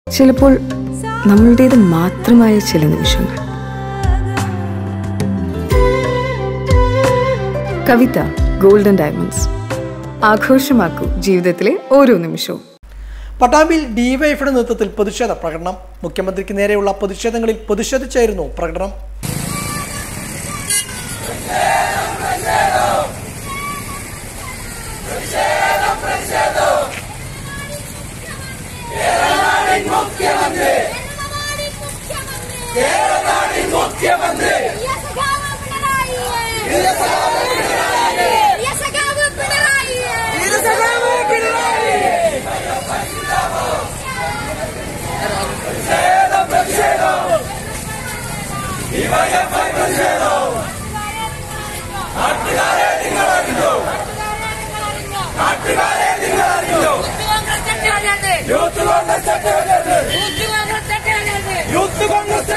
ചിലപ്പോൾ നമ്മളുടേത് മാത്രമായ ചില നിമിഷങ്ങൾ കവിത ഗോൾഡൻ ഡയമണ്ട്സ് ആഘോഷമാക്കൂ ജീവിതത്തിലെ ഓരോ നിമിഷവും പട്ടാമ്പിയിൽ ഡിവൈഎഫിയുടെ നേതൃത്വത്തിൽ പ്രതിഷേധ പ്രകടനം മുഖ്യമന്ത്രിക്ക് നേരെയുള്ള പ്രതിഷേധങ്ങളിൽ പ്രതിഷേധിച്ചായിരുന്നു പ്രകടനം യൂത്ത് കോൺഗ്രസ് യൂത്ത് കോൺഗ്രസ്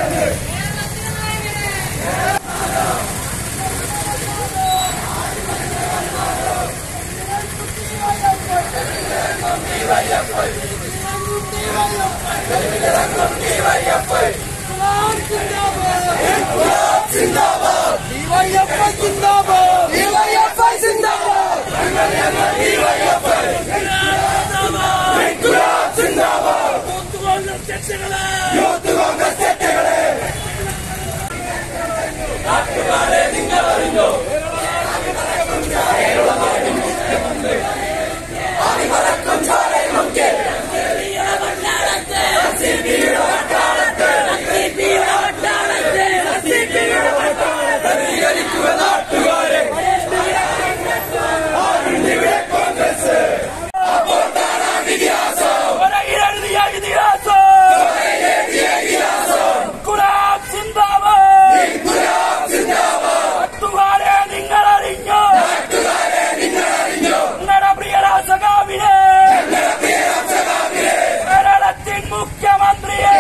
ഒരയിലെഴുതിയ ഇതിഹാസം ഗുലാം സിന്ദാബാദ് നാട്ടുകാരെ നിങ്ങൾ അറിഞ്ഞോ നിങ്ങളുടെ പ്രിയ രാസകാവിനെ കേരളത്തിൻ മുഖ്യമന്ത്രിയെ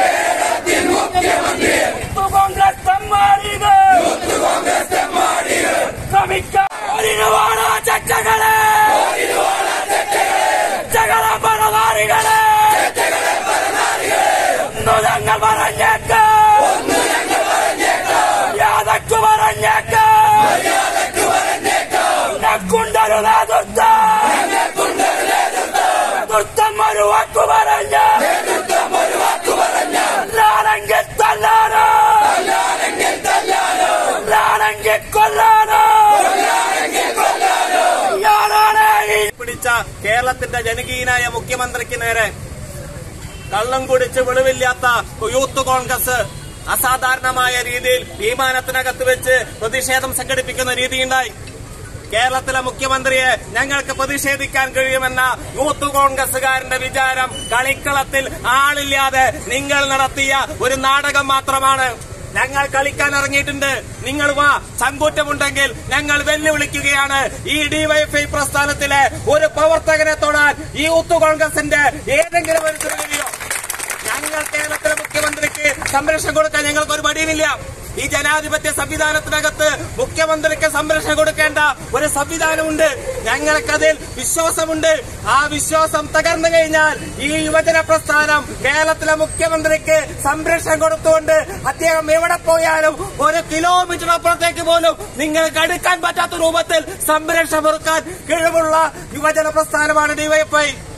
യൂത്ത് കോൺഗ്രസ് തെമ്മാടികൾ ശ്രമിക്കാൻ ഒരുവാണ് ചച്ചകളെ ചച്ചകളെ പരമാറികളെ ഒന്നു ഞങ്ങൾ പറഞ്ഞേക്കാം യാതൊക്കെ പറഞ്ഞേക്കാം ഞങ്ങൾക്കുണ്ടൊരു നേതൃത്വം നേതൃത്വം ഒരു വാക്കു പറഞ്ഞ ഞാനെങ്കിൽ തല്ലാനോ ഞാനെങ്കിൽ കൊല്ലാനോ ഞാനാണ് ഈ പിടിച്ച കേരളത്തിന്റെ ജനകീയനായ മുഖ്യമന്ത്രിക്ക് നേരെ കള്ളം കുടിച്ച് വെളിവില്ലാത്ത യൂത്ത് കോൺഗ്രസ് അസാധാരണമായ രീതിയിൽ വിമാനത്തിനകത്ത് വെച്ച് പ്രതിഷേധം സംഘടിപ്പിക്കുന്ന രീതിയുണ്ടായി കേരളത്തിലെ മുഖ്യമന്ത്രിയെ ഞങ്ങൾക്ക് പ്രതിഷേധിക്കാൻ കഴിയുമെന്ന യൂത്ത് കോൺഗ്രസുകാരന്റെ വിചാരം കളിക്കളത്തിൽ ആളില്ലാതെ നിങ്ങൾ നടത്തിയ ഒരു നാടകം മാത്രമാണ് ഞങ്ങൾ കളിക്കാൻ ഇറങ്ങിയിട്ടുണ്ട് നിങ്ങൾ വാ ചങ്കൂറ്റമുണ്ടെങ്കിൽ ഞങ്ങൾ വെല്ലുവിളിക്കുകയാണ് ഈ ഡിവൈഎഫ്ഐ പ്രസ്ഥാനത്തിലെ ഒരു പ്രവർത്തകനെ തൊടാൻ ഈ യൂത്ത് കോൺഗ്രസിന്റെ ഏതെങ്കിലും ഒരു കഴിയോ ഞങ്ങൾ കേരളത്തിലെ മുഖ്യമന്ത്രിക്ക് സംരക്ഷണം കൊടുക്കാൻ ഞങ്ങൾക്ക് ഒരു മടിയുമില്ല ഈ ജനാധിപത്യ സംവിധാനത്തിനകത്ത് മുഖ്യമന്ത്രിക്ക് സംരക്ഷണം കൊടുക്കേണ്ട ഒരു സംവിധാനമുണ്ട് ഞങ്ങൾക്കതിൽ വിശ്വാസമുണ്ട് ആ വിശ്വാസം തകർന്നു കഴിഞ്ഞാൽ ഈ യുവജന പ്രസ്ഥാനം കേരളത്തിലെ മുഖ്യമന്ത്രിക്ക് സംരക്ഷണം കൊടുത്തുകൊണ്ട് അദ്ദേഹം എവിടെ പോയാലും ഒരു കിലോമീറ്റർ അപ്പുറത്തേക്ക് പോലും നിങ്ങൾക്ക് അടുക്കാൻ പറ്റാത്ത രൂപത്തിൽ സംരക്ഷണം ഒരുക്കാൻ കഴിവുള്ള യുവജന പ്രസ്ഥാനമാണ് ഡിവൈഎഫ്ഐ